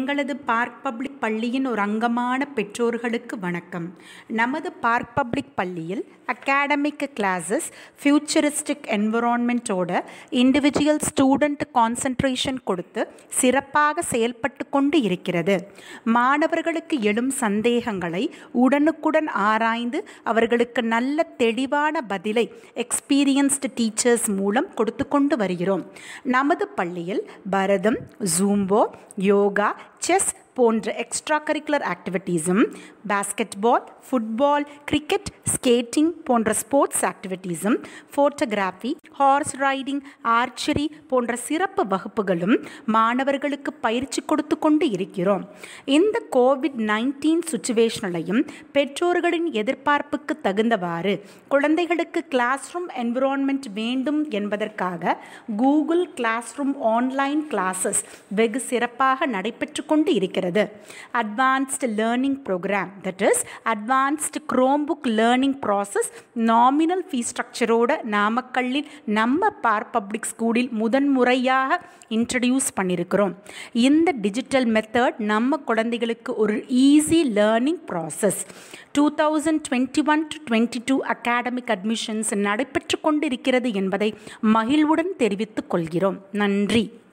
எங்களது park public பள்ளியின் ஒரு அங்கமான பெற்றோர்களுக்கு வணக்கம் நமது பார்க் பப்ளிக் பள்ளியில் அகாடமிக் கிளாஸஸ் ஃபியூச்சரிஸ்டிக் என்விரான்மெண்ட்டோட இண்டிவிஜுவல் ஸ்டூடெண்ட் கான்சன்ட்ரேஷன் கொடுத்து சிறப்பாக செயல்பட்டு கொண்டு இருக்கிறது மாணவர்களுக்கு எழும் சந்தேகங்களை உடனுக்குடன் ஆராய்ந்து அவர்களுக்கு நல்ல தெளிவான பதிலை எக்ஸ்பீரியன்ஸ்டு டீச்சர்ஸ் மூலம் கொடுத்து கொண்டு வருகிறோம் நமது பள்ளியில் பரதம் ஜூம்போ யோகா செஸ் போன்ற எக்ஸ்ட்ரா கரிக்குலர் ஆக்டிவிட்டீஸும் பாஸ்கெட்பால் ஃபுட்பால் கிரிக்கெட் ஸ்கேட்டிங் போன்ற ஸ்போர்ட்ஸ் ஆக்டிவிட்டீஸும் ஃபோட்டோகிராஃபி ஹார்ஸ் ரைடிங் ஆர்ச்சரி போன்ற சிறப்பு வகுப்புகளும் மாணவர்களுக்கு பயிற்சி கொடுத்து கொண்டு இருக்கிறோம் இந்த கோவிட் நைன்டீன் சுச்சுவேஷனையும் பெற்றோர்களின் எதிர்பார்ப்புக்கு தகுந்தவாறு குழந்தைகளுக்கு கிளாஸ் ரூம் என்விரான்மெண்ட் வேண்டும் என்பதற்காக Google Classroom online classes வெகு சிறப்பாக நடைபெற்று கொண்டு இருக்கிறது advanced learning programme that is advanced Chromebook learning process nominal fee ஸ்ட்ரக்சரோட நாமக்கல்லில் நம்ம பார் பப்ளிக் ஸ்கூலில் முதன்முறையாக இன்ட்ரடியூஸ் பண்ணியிருக்கிறோம் இந்த டிஜிட்டல் மெத்தட் நம்ம குழந்தைகளுக்கு ஒரு easy learning process two thousand twenty one to twenty two academic admissions நடைபெற்று கொண்டிருக்கிறது என்பதை மகிழ்வுடன் தெரிவித்துக் கொள்கிறோம் நன்றி